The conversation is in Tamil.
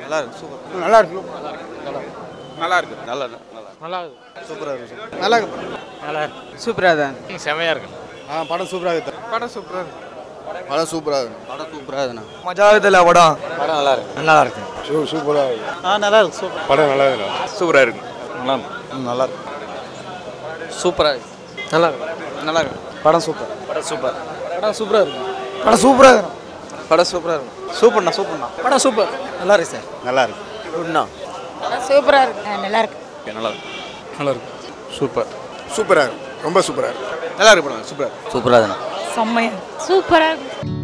நல்லா இருக்கு சூப்பர் நல்லா இருக்கு நல்லா இருக்கு நல்லா நல்லா இருக்கு சூப்பராக இருக்கு நல்லா இருக்கு நல்லா இருக்கு சூப்பராக தான் செமையாக இருக்கு ஆ படம் சூப்பராக இருக்கு படம் சூப்பராக இருக்கு படம் சூப்பராக இருக்கு படம் சூப்பராக இருக்குண்ணா மஜா இருக்குல்ல படம் படம் நல்லா இருக்கு நல்லா இருக்கு சூப்பராக இருக்கு ஆ நல்லா இருக்கு சூப்பர் படம் நல்லா இருக்கு சூப்பராக இருக்கு நல்லா நல்லா இருக்கு சூப்பராக இருக்கு நல்லா இருக்கு நல்லா இருக்கு படம் சூப்பர் படம் சூப்பர் படம் சூப்பராக இருக்கு படம் சூப்பராக இருக்கு படம் சூப்பராக இருக்கு சூப்பர்ண்ணா சூப்பர்ண்ணா படம் சூப்பர் நல்லா இருக்கு சார் நல்லா இருக்கு குட்ண்ணா சூப்பராக இருக்கு நல்லா இருக்கு நல்லா இருக்கு நல்லா இருக்கு சூப்பர் சூப்பராக இருக்கு ரொம்ப சூப்பராக இருக்கு நல்லா இருக்கு படம் சூப்பர் சூப்பராக தானே செம்மையா சூப்பராக இருக்கு